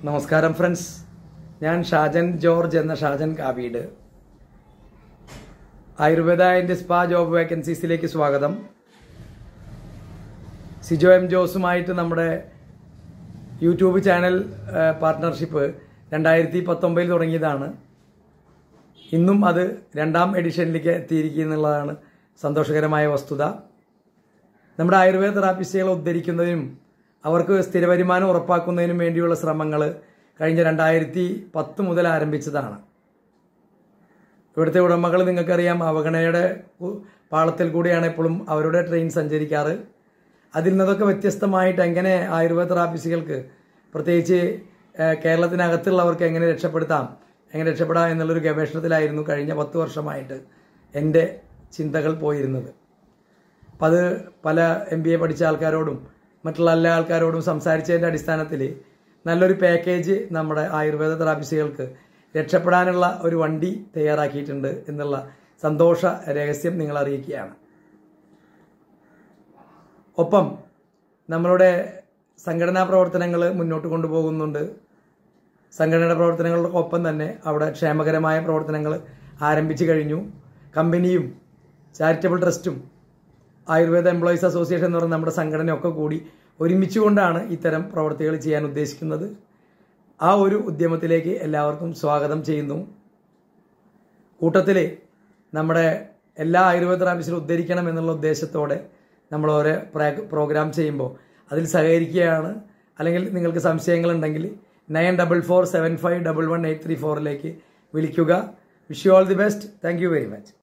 നമസ്കാരം ഫ്രണ്ട്സ് ഞാൻ ഷാജൻ ജോർജ് എന്ന Shajan Kaveed Ayurveda and spa job വേക്കൻസീസിലേക്ക് സ്വാഗതം സിജോ എം ജോസുമായിട്ട് നമ്മുടെ യൂട്യൂബ് ചാനൽ ഏഹ്, പാർട്ട്ണർഷിപ്പ് രണ്ടായിരത്തി പത്തൊമ്പതിൽ തുടങ്ങിയതാണ് ഇന്നും അത് രണ്ടാം എഡിഷനിലേക്ക് എത്തിയിരിക്കുന്നുള്ളതാണ് സന്തോഷകരമായ വസ്തുത നമ്മുടെ ആയുർവേദ തെറാപ്പിസ്റ്റുകളെ ഉദ്ധരിക്കുന്നതിനും അവർക്ക് സ്ഥിര വരുമാനം ഉറപ്പാക്കുന്നതിനും വേണ്ടിയുള്ള ശ്രമങ്ങൾ കഴിഞ്ഞ രണ്ടായിരത്തി പത്ത് മുതൽ ആരംഭിച്ചതാണ് ഇവിടുത്തെ ഉടമകൾ നിങ്ങൾക്കറിയാം അവഗണനയുടെ ഉ- പാളത്തിൽ കൂടിയാണ് എപ്പോഴും അവരുടെ ട്രെയിൻ സഞ്ചരിക്കാറ് അതിൽ നിന്നതൊക്കെ വ്യത്യസ്തമായിട്ട് എങ്ങനെ ആയുർവേദ തെറാപ്പിസ്റ്റുകൾക്ക് പ്രത്യേകിച്ച് ഏഹ്, കേരളത്തിനകത്തുള്ളവർക്ക് എങ്ങനെ രക്ഷപ്പെടുത്താം എങ്ങനെ രക്ഷപ്പെടാം എന്നുള്ളൊരു ഗവേഷണത്തിലായിരുന്നു കഴിഞ്ഞ പത്ത് വർഷമായിട്ട് എൻ്റെ ചിന്തകൾ പോയിരുന്നത് അപ്പം അത് പല എം ബി എ പഠിച്ച ആൾക്കാരോടും മറ്റുള്ള എല്ലാ ആൾക്കാരോടും സംസാരിച്ചതിൻ്റെ അടിസ്ഥാനത്തിൽ നല്ലൊരു പാക്കേജ് നമ്മുടെ ആയുർവേദ തെറാപ്പിസ്റ്റുകൾക്ക് രക്ഷപ്പെടാനുള്ള ഒരു വണ്ടി തയ്യാറാക്കിയിട്ടുണ്ട് എന്നുള്ള സന്തോഷ രഹസ്യം നിങ്ങൾ അറിയിക്കുകയാണ് ഒപ്പം നമ്മളുടെ സംഘടനാ പ്രവർത്തനങ്ങൾ മുന്നോട്ട് കൊണ്ടുപോകുന്നുണ്ട് സംഘടനയുടെ പ്രവർത്തനങ്ങളുടെ ഒപ്പം തന്നെ അവിടെ ക്ഷേമകരമായ പ്രവർത്തനങ്ങൾ ആരംഭിച്ചു കഴിഞ്ഞു കമ്പനിയും ചാരിറ്റബിൾ ട്രസ്റ്റും ആയുർവേദ എംപ്ലോയീസ് അസോസിയേഷൻ എന്ന് പറയുന്ന നമ്മുടെ സംഘടനയൊക്കെ കൂടി ഒരുമിച്ചുകൊണ്ടാണ് ഇത്തരം പ്രവർത്തികൾ ചെയ്യാൻ ഉദ്ദേശിക്കുന്നത് ആ ഒരു ഉദ്യമത്തിലേക്ക് എല്ലാവർക്കും സ്വാഗതം ചെയ്യുന്നു കൂട്ടത്തിൽ നമ്മുടെ എല്ലാ ആയുർവേദ തെറാപ്പിസ്റ്റിലും ഉദ്ധരിക്കണം എന്നുള്ള ഉദ്ദേശത്തോടെ നമ്മൾ ഓരോ പ്രാ- പ്രോഗ്രാം ചെയ്യുമ്പോൾ അതിൽ സഹകരിക്കുകയാണ് അല്ലെങ്കിൽ നിങ്ങൾക്ക് സംശയങ്ങളുണ്ടെങ്കിൽ nine double four seven five double one eight three ഫോറിലേക്ക് വിളിക്കുക wish you all the best thank you very much